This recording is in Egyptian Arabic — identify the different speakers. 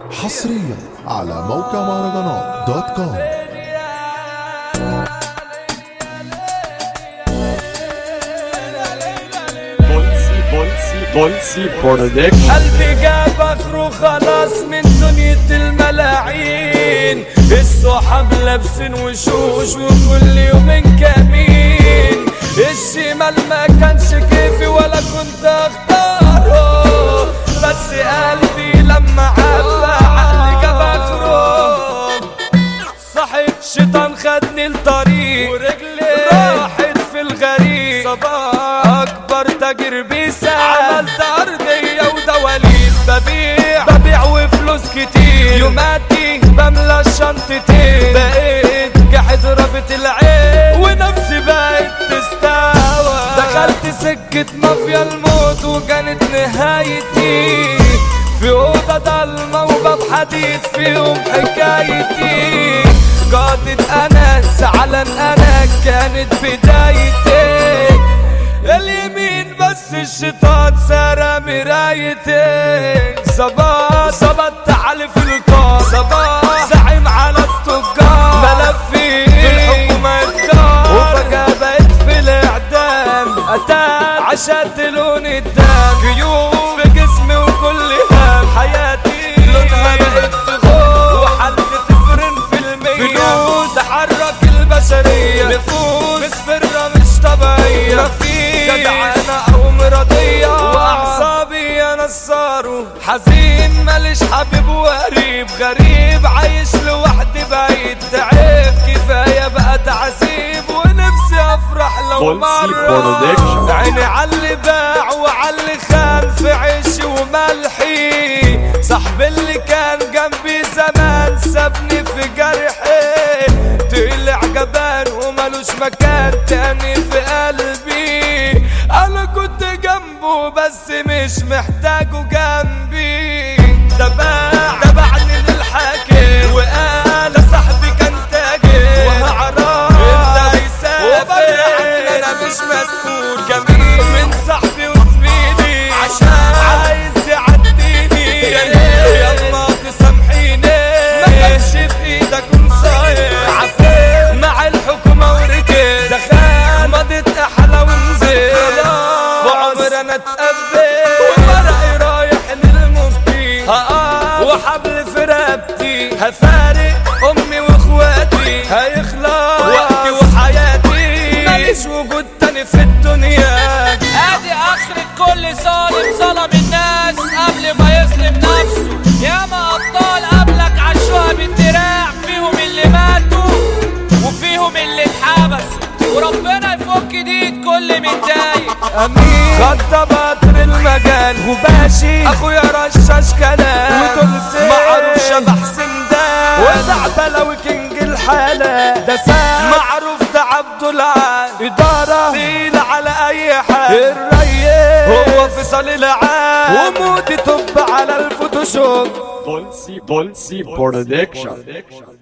Speaker 1: حصريا على موقع مهرجانات دوت كوم
Speaker 2: بولسي بولسي بولسي برودكشن
Speaker 3: قلبي جاب اخره خلاص من دنيا الملاعين الصحاب لابسين وشوش وكل يومين كمين الشمال ما كانش كيفي ولا كنت اختاره بس قلبي لما عبى عقلي جاب اخره صحيح شيطان خدني لطريق ورجلي راحت في الغريق صباح اكبر تاجر بيسا عملت ارضية ودواليب ببيع ببيع وفلوس كتير يوماتي بملى شنطتين بقيت جحد رابط العين ونفسي بقت تستوى دخلت سكة مافيا الموت وكانت نهايتي في أوضة ضلمة وباب حديد فيهم حكايتي قاضد أنا زعلان أنا كانت بدايتي اليمين بس الشيطان سرى مرايتي صباح صبت علي في القار صباح زعيم على التجار ملفي في الحكومة الدار وفجأة بقيت في الإعدام أتاك عشان لون الدم جيوب في جسمي وكل هام حياتي لونها بقت تغور وحل صفر في المية فلوس تحرك البشرية نفوس مسفرة مش طبيعية مفيش جدعانة أو مرضية وأعصابي أنا صاروا حزين ماليش حبيب وقريب غريب عايش لوحدي بعيد تعب كفاية بقى تعذيب ونفسي أفرح لو
Speaker 2: بولسي
Speaker 3: مرة
Speaker 2: برودكشن.
Speaker 3: عيني عاللي باع وعاللي خان في عيشي وملحي صاحبي اللي كان جنبي زمان سابني في جرحي طلع جبان وملوش مكان تاني في قلبي انا كنت جنبه بس مش محتاجه جنبي تباع تبعني للحاكم وقال ده صاحبي كان تاجر وهعرف انت هيسافر انا مش مسؤول جميل من صاحبي وزميلي عشان عايز يعديني يا ريت يلا تسامحيني ما كانش بايدك مصاير عفيت مع الحكومة ورجيت دخل مضيت احلى ونزيت وعمر انا اتقبل وورقي رايح للمفتي وحبل في رقبتي هفارق امي واخواتي هيخلص وقتي وحياتي ماليش وجود تاني في الدنيا
Speaker 4: ادي اخرة كل ظالم ظلم الناس قبل ما يظلم نفسه ياما ابطال قبلك عاشوها بالدراع فيهم اللي ماتوا وفيهم اللي اتحبسوا وربنا يفك ديد كل متضايق
Speaker 3: امين خط بطر المجال وباشي اخويا رشاش كلام وتلسي معروف شبح سندان وزعبلة وكينج الحالة ده سام معروف ده عبد العال ادارة تقيل على اي حال الريس هو فيصل العال ومودي طب على الفوتوشوب
Speaker 2: بولسي بولسي برودكشن